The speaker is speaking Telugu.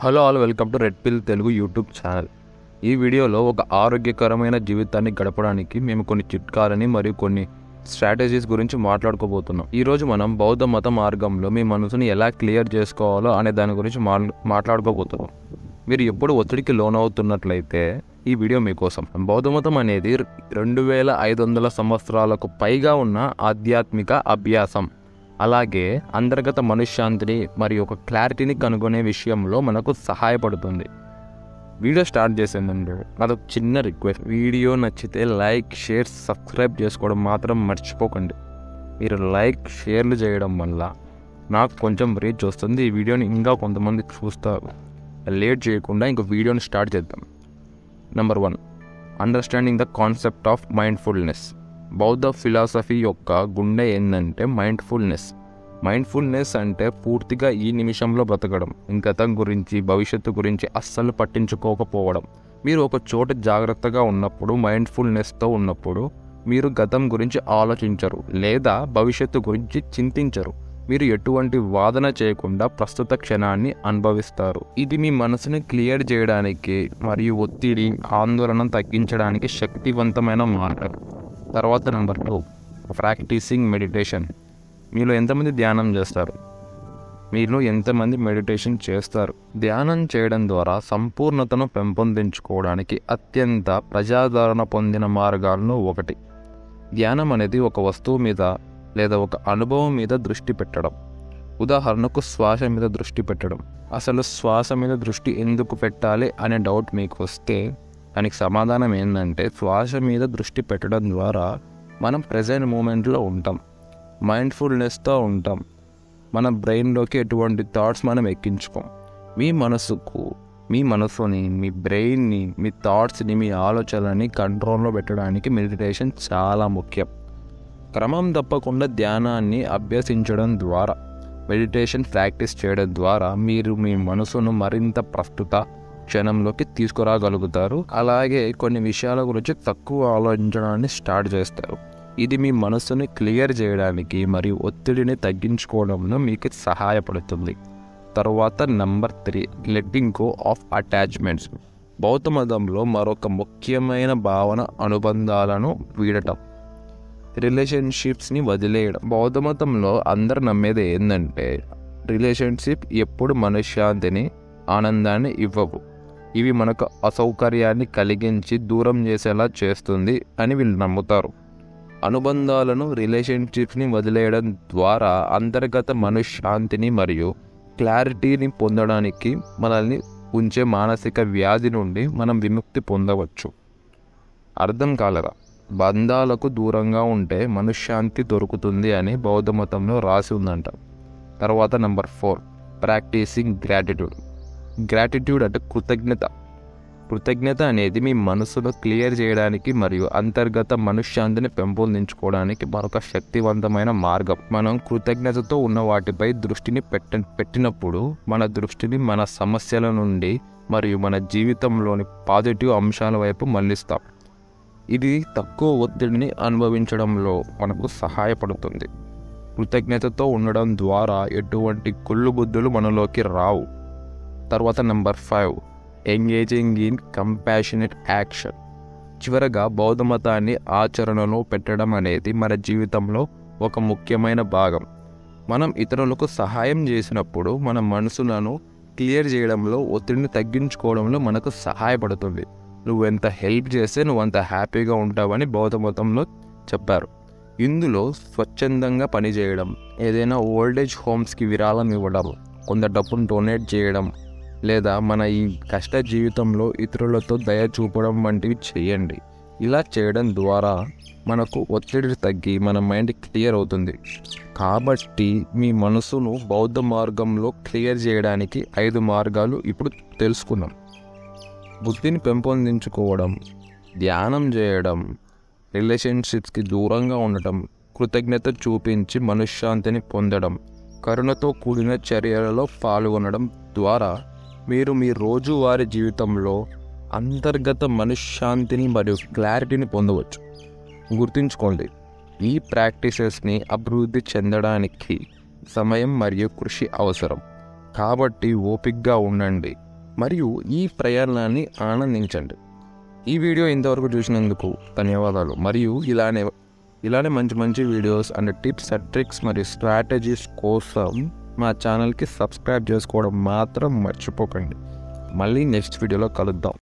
hello all welcome to red pill Telugu YouTube channel ఈ వీడియోలో ఒక ఆరోగ్యకరమైన జీవితాన్ని గడపడానికి మేము కొన్ని చిట్కాలని మరియు కొన్ని స్ట్రాటజీస్ గురించి మాట్లాడుకోబోతున్నాం ఈ రోజు మనం బౌద్ధ మత మార్గంలో మీ మనసుని ఎలా క్లియర్ చేసుకోవాలో అనే దాని గురించి మా మాట్లాడుకోబోతున్నాం మీరు ఎప్పుడు ఒత్తిడికి లోనవుతున్నట్లయితే ఈ వీడియో మీకోసం బౌద్ధ మతం అనేది రెండు వేల ఐదు వందల సంవత్సరాలకు పైగా ఉన్న ఆధ్యాత్మిక అభ్యాసం అలాగే అంతర్గత మనశ్శాంతిని మరియు ఒక క్లారిటీని కనుగొనే విషయంలో మనకు సహాయపడుతుంది వీడియో స్టార్ట్ చేసేందండి అదొక చిన్న రిక్వెస్ట్ వీడియో నచ్చితే లైక్ షేర్ సబ్స్క్రైబ్ చేసుకోవడం మాత్రం మర్చిపోకండి మీరు లైక్ షేర్లు చేయడం వల్ల నాకు కొంచెం రీచ్ వస్తుంది ఈ వీడియోని ఇంకా కొంతమంది చూస్తారు లేట్ చేయకుండా ఇంకో వీడియోని స్టార్ట్ చేద్దాం number one understanding the concept of mindfulness బౌద్ధ ఫిలాసఫీ యొక్క గుండె ఏంటంటే మైండ్ఫుల్నెస్ మైండ్ఫుల్నెస్ అంటే పూర్తిగా ఈ నిమిషంలో బ్రతకడం గతం గురించి భవిష్యత్తు గురించి అస్సలు పట్టించుకోకపోవడం మీరు ఒక చోట జాగ్రత్తగా ఉన్నప్పుడు మైండ్ఫుల్నెస్తో ఉన్నప్పుడు మీరు గతం గురించి ఆలోచించరు లేదా భవిష్యత్తు గురించి చింతించరు మీరు ఎటువంటి వాదన చేయకుండా ప్రస్తుత క్షణాన్ని అనుభవిస్తారు ఇది మీ మనసుని క్లియర్ చేయడానికి మరియు ఒత్తిడి ఆందోళన తగ్గించడానికి శక్తివంతమైన మార్గం తర్వాత నెంబర్ టూ ప్రాక్టీసింగ్ మెడిటేషన్ మీలో ఎంతమంది ధ్యానం చేస్తారు మీలో ఎంతమంది మెడిటేషన్ చేస్తారు ధ్యానం చేయడం ద్వారా సంపూర్ణతను పెంపొందించుకోవడానికి అత్యంత ప్రజాదరణ పొందిన మార్గాల్లో ఒకటి ధ్యానం అనేది ఒక వస్తువు మీద లేదా ఒక అనుభవం మీద దృష్టి పెట్టడం ఉదాహరణకు శ్వాస మీద దృష్టి పెట్టడం అసలు శ్వాస మీద దృష్టి ఎందుకు పెట్టాలి అనే డౌట్ మీకు వస్తే దానికి సమాధానం ఏంటంటే శ్వాస మీద దృష్టి పెట్టడం ద్వారా మనం ప్రజెంట్ మూమెంట్లో ఉంటాం మైండ్ఫుల్నెస్తో ఉంటాం మన బ్రెయిన్లోకి ఎటువంటి థాట్స్ మనం ఎక్కించుకోం మీ మనసుకు మీ మనసుని మీ బ్రెయిన్ని మీ థాట్స్ని మీ ఆలోచనలని కంట్రోల్లో పెట్టడానికి మెడిటేషన్ చాలా ముఖ్యం క్రమం తప్పకుండా ధ్యానాన్ని అభ్యసించడం ద్వారా మెడిటేషన్ ప్రాక్టీస్ చేయడం ద్వారా మీరు మీ మనసును మరింత ప్రస్తుత క్షణంలోకి తీసుకురాగలుగుతారు అలాగే కొన్ని విషయాల గురించి తక్కువ ఆలోచించడాన్ని స్టార్ట్ చేస్తారు ఇది మీ మనసుని క్లియర్ చేయడానికి మరియు ఒత్తిడిని తగ్గించుకోవడంలో మీకు సహాయపడుతుంది తరువాత number three letting go of attachments బౌద్ధ మతంలో మరొక ముఖ్యమైన భావన అనుబంధాలను వీడటం రిలేషన్షిప్స్ని వదిలేయడం బౌద్ధ మతంలో అందరు నమ్మేది ఏంటంటే రిలేషన్షిప్ ఎప్పుడు మనశ్శాంతిని ఆనందాన్ని ఇవ్వవు ఇవి మనకు అసౌకర్యాన్ని కలిగించి దూరం చేసేలా చేస్తుంది అని వీళ్ళు నమ్ముతారు అనుబంధాలను రిలేషన్షిప్ని వదిలేయడం ద్వారా అంతర్గత మనశ్శాంతిని మరియు క్లారిటీని పొందడానికి మనల్ని ఉంచే మానసిక వ్యాధి నుండి మనం విముక్తి పొందవచ్చు అర్థం కాలరా బంధాలకు దూరంగా ఉంటే మనశ్శాంతి దొరుకుతుంది అని బౌద్ధ మతంలో రాసి ఉందంట తర్వాత number four practising gratitude gratitude అంటే కృతజ్ఞత కృతజ్ఞత అనేది మీ మనసులో క్లియర్ చేయడానికి మరియు అంతర్గత మనశ్శాంతిని పెంపొందించుకోవడానికి మరొక శక్తివంతమైన మార్గం మనం కృతజ్ఞతతో ఉన్న వాటిపై దృష్టిని పెట్ట పెట్టినప్పుడు మన దృష్టిని మన సమస్యల నుండి మరియు మన జీవితంలోని పాజిటివ్ అంశాల వైపు మళ్ళిస్తాం ఇది తక్కువ ఒత్తిడిని అనుభవించడంలో మనకు సహాయపడుతుంది కృతజ్ఞతతో ఉండడం ద్వారా ఎటువంటి కుళ్ళు బుద్ధులు మనలోకి రావు తర్వాత number five engaging in compassionate action చివరగా బౌద్ధ మతాన్ని ఆచరణలో పెట్టడం అనేది మన జీవితంలో ఒక ముఖ్యమైన భాగం మనం ఇతరులకు సహాయం చేసినప్పుడు మన మనసులను క్లియర్ చేయడంలో ఒత్తిడిని తగ్గించుకోవడంలో మనకు సహాయపడుతుంది నువ్వు ఎంత హెల్ప్ చేస్తే నువ్వు అంత హ్యాపీగా ఉంటావని బౌద్ధ మతంలో చెప్పారు ఇందులో స్వచ్ఛందంగా పనిచేయడం ఏదైనా ఓల్డేజ్ హోమ్స్కి విరాళం ఇవ్వడం కొంత డబ్బును డొనేట్ చేయడం లేదా మన ఈ కష్ట జీవితంలో ఇతరులతో దయ చూపడం వంటివి చేయండి ఇలా చేయడం ద్వారా మనకు ఒత్తిడి తగ్గి మన మైండ్ క్లియర్ అవుతుంది కాబట్టి మీ మనసును బౌద్ధ మార్గంలో క్లియర్ చేయడానికి ఐదు మార్గాలు ఇప్పుడు తెలుసుకుందాం బుద్ధిని పెంపొందించుకోవడం ధ్యానం చేయడం రిలేషన్షిప్స్కి దూరంగా ఉండటం కృతజ్ఞత చూపించి మనశ్శాంతిని పొందడం కరుణతో కూడిన చర్యలలో పాల్గొనడం ద్వారా మీరు మీ రోజువారీ జీవితంలో అంతర్గత మనశ్శాంతిని మరియు క్లారిటీని పొందవచ్చు గుర్తుంచుకోండి ఈ ప్రాక్టీసెస్ని అభివృద్ధి చెందడానికి సమయం మరియు కృషి అవసరం కాబట్టి ఓపిక్గా ఉండండి మరియు ఈ ప్రయాణాన్ని ఆనందించండి ఈ వీడియో ఇంతవరకు చూసినందుకు ధన్యవాదాలు మరియు ఇలానే ఇలానే మంచి మంచి videos and tips and tricks మరియు స్ట్రాటజీస్ కోసం మా ఛానల్కి సబ్స్క్రైబ్ చేసుకోవడం మాత్రం మర్చిపోకండి మళ్ళీ నెక్స్ట్ వీడియోలో కలుద్దాం